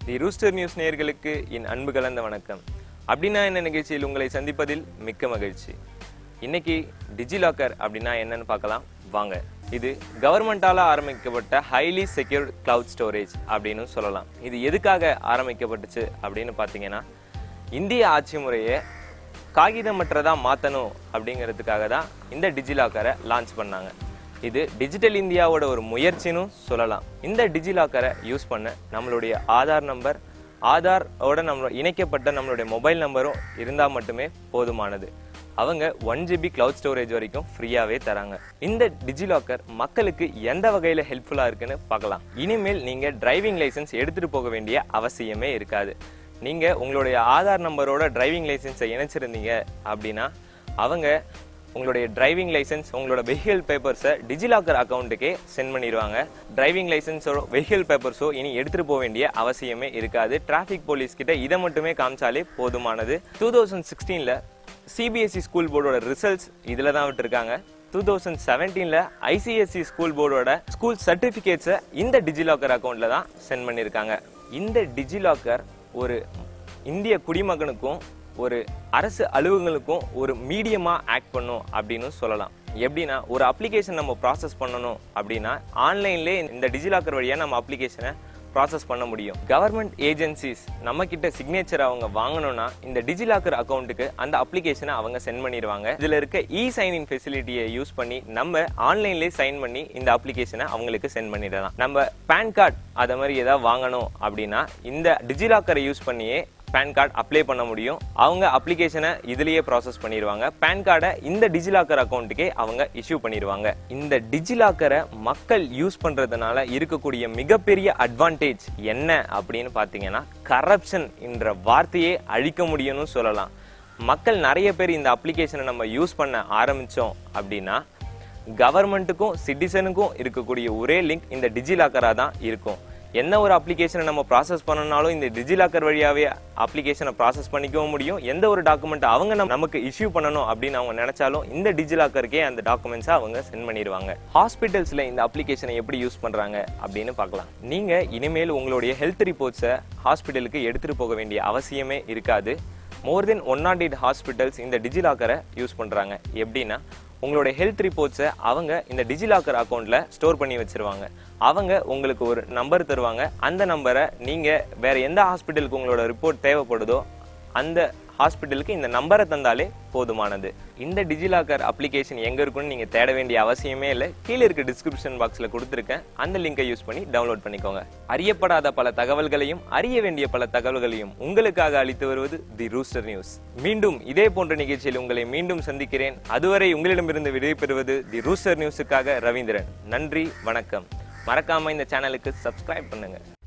தி rooster news நேயர்களுக்கு என் அன்பு கலந்த வணக்கம் அப்படின்னா என்ன நிகழ்ச்சியில் உங்களை சந்திப்பதில் மிக்க மகிழ்ச்சி இன்னைக்கு டிஜிலாக்கர் அப்படின்னா என்னன்னு பார்க்கலாம் வாங்க இது கவர்மெண்டால ஆரம்பிக்கப்பட்ட ஹைலி செக்யூர்ட் கிளவுட் ஸ்டோரேஜ் அப்படின்னு சொல்லலாம் இது எதுக்காக ஆரம்பிக்கப்பட்டுச்சு அப்படின்னு பார்த்தீங்கன்னா இந்திய ஆட்சி முறையை காகிதமற்றதா மாற்றணும் அப்படிங்கிறதுக்காக தான் இந்த டிஜிலாக்கரை லான்ச் பண்ணாங்க இது டிஜிட்டல் இந்தியாவோட ஒரு முயற்சின்னு சொல்லலாம் இந்த டிஜிலாக்கரை யூஸ் பண்ண நம்மளுடைய ஆதார் நம்பர் ஆதாரோட நம்ம இணைக்கப்பட்ட நம்மளுடைய மொபைல் நம்பரும் இருந்தால் மட்டுமே போதுமானது அவங்க ஒன் ஜிபி கிளவுட் ஸ்டோரேஜ் வரைக்கும் ஃப்ரீயாவே தராங்க இந்த டிஜிலாக்கர் மக்களுக்கு எந்த வகையில ஹெல்ப்ஃபுல்லா இருக்குன்னு பார்க்கலாம் இனிமேல் நீங்க டிரைவிங் லைசென்ஸ் எடுத்துட்டு போக வேண்டிய அவசியமே இருக்காது நீங்க உங்களுடைய ஆதார் நம்பரோட டிரைவிங் லைசென்ஸை இணைச்சிருந்தீங்க அப்படின்னா அவங்க உங்களுடைய டிரைவிங் லைசென்ஸ் உங்களோட வெஹிக்கல் பேப்பர்ஸை டிஜிலாக்கர் அக்கௌண்ட்டுக்கே சென்ட் பண்ணிடுவாங்க டிரைவிங் லைசென்ஸோ வெஹிக்கல் பேப்பர்ஸோ இனி எடுத்துட்டு போக வேண்டிய அவசியமே இருக்காது டிராஃபிக் போலீஸ் கிட்ட இதை மட்டுமே காமிச்சாலே போதுமானது டூ தௌசண்ட் சிக்ஸ்டீன்ல சிபிஎஸ்சி ஸ்கூல் போர்டோட ரிசல்ட்ஸ் இதில் தான் விட்டுருக்காங்க டூ தௌசண்ட் செவன்டீனில் ஐசிஎஸ்சி ஸ்கூல் போர்டோட ஸ்கூல் சர்டிஃபிகேட்ஸை இந்த டிஜிலாக்கர் அக்கௌண்ட்டில் தான் சென்ட் பண்ணியிருக்காங்க இந்த டிஜிலாக்கர் ஒரு இந்திய குடிமகனுக்கும் ஒரு அரசு அலுவலகங்களுக்கும் ஒரு மீடியமா ஆக்ட் பண்ணும் அப்படின்னு சொல்லலாம் எப்படின்னா ஒரு அப்ளிகேஷன் நம்ம ப்ராசஸ் பண்ணணும் அப்படின்னா ஆன்லைன்லேயே இந்த டிஜிலாக்கர் வழியாக நம்ம அப்ளிகேஷனை ப்ராசஸ் பண்ண முடியும் கவர்மெண்ட் ஏஜென்சிஸ் நம்ம கிட்ட சிக்னேச்சர் அவங்க வாங்கணும்னா இந்த டிஜிலாக்கர் அக்கௌண்ட்டுக்கு அந்த அப்ளிகேஷனை அவங்க சென்ட் பண்ணிடுவாங்க இதுல இருக்க இ சைன் இன் ஃபெசிலிட்டியை யூஸ் பண்ணி நம்ம ஆன்லைன்லேயே சைன் பண்ணி இந்த அப்ளிகேஷனை அவங்களுக்கு சென்ட் பண்ணிடலாம் நம்ம பேன் கார்டு அதை மாதிரி ஏதாவது வாங்கணும் அப்படின்னா இந்த டிஜிலாக்கரை யூஸ் பண்ணியே பேன் கார்டு அப்ளை பண்ண முடியும் அவங்க அப்ளிகேஷனை இதுலயே ப்ராசஸ் பண்ணிடுவாங்க பேன் கார்டை இந்த டிஜிலாக்கர் அக்கௌண்ட்டுக்கே அவங்க இஷ்யூ பண்ணிடுவாங்க இந்த டிஜிலாக்கரை மக்கள் யூஸ் பண்றதுனால இருக்கக்கூடிய மிகப்பெரிய அட்வான்டேஜ் என்ன அப்படின்னு பார்த்தீங்கன்னா கரப்ஷன் என்ற வார்த்தையே அழிக்க முடியும்னு சொல்லலாம் மக்கள் நிறைய பேர் இந்த அப்ளிகேஷனை நம்ம யூஸ் பண்ண ஆரம்பிச்சோம் அப்படின்னா கவர்மெண்ட்டுக்கும் சிட்டிசனுக்கும் இருக்கக்கூடிய ஒரே லிங்க் இந்த டிஜிலாக்கராக தான் இருக்கும் என்ன ஒரு அப்ளிகேஷனை நம்ம ப்ராசஸ் பண்ணனாலும் இந்த டிஜிலாக்கர் வழியாவே அப்ளிகேஷனை ப்ராசஸ் பண்ணிக்கவும் முடியும் எந்த ஒரு டாக்குமெண்ட் அவங்க நம்ம- நமக்கு இஷ்யூ பண்ணணும் அப்படின்னு அவங்க நினைச்சாலும் இந்த டிஜிலாக்கருக்கே அந்த டாக்குமெண்ட்ஸை அவங்க சென்ட் பண்ணிடுவாங்க ஹாஸ்பிட்டல்ஸ்ல இந்த அப்ளிகேஷனை எப்படி யூஸ் பண்றாங்க அப்படின்னு பார்க்கலாம் நீங்க இனிமேல் உங்களுடைய ஹெல்த் ரிப்போர்ட்ஸை ஹாஸ்பிட்டலுக்கு எடுத்துட்டு போக வேண்டிய அவசியமே இருக்காது more than one not eight hospitals இந்த டிஜிலாக்கரை யூஸ் பண்றாங்க எப்படின்னா உங்களுடைய ஹெல்த் ரிப்போர்ட்ஸை அவங்க இந்த டிஜிலாக்கர் அக்கௌண்ட்ல ஸ்டோர் பண்ணி வச்சிருவாங்க அவங்க உங்களுக்கு ஒரு நம்பர் தருவாங்க அந்த நம்பரை நீங்க வேற எந்த ஹாஸ்பிட்டலுக்கு உங்களோட ரிப்போர்ட் தேவைப்படுதோ அந்த ஹாஸ்பிட்டலுக்கு இந்த நம்பரை தந்தாலே போதுமானது இந்த டிஜிலாக்கர் அப்ளிகேஷன் எங்க இருக்குன்னு நீங்க தேட வேண்டிய அவசியமே இல்லை கீழே இருக்க டிஸ்கிரிப்ஷன் பாக்ஸ்ல கொடுத்துருக்கேன் அந்த லிங்கை யூஸ் பண்ணி டவுன்லோட் பண்ணிக்கோங்க அறியப்படாத பல தகவல்களையும் அறிய வேண்டிய பல தகவல்களையும் உங்களுக்காக அளித்து வருவது தி ரூஸ்டர் நியூஸ் மீண்டும் இதே போன்ற நிகழ்ச்சியில் உங்களை மீண்டும் சந்திக்கிறேன் அதுவரை உங்களிடமிருந்து விடைபெறுவது தி ரூஸ்டர் நியூஸுக்காக ரவீந்திரன் நன்றி வணக்கம் மறக்காம இந்த சேனலுக்கு சப்ஸ்கிரைப் பண்ணுங்க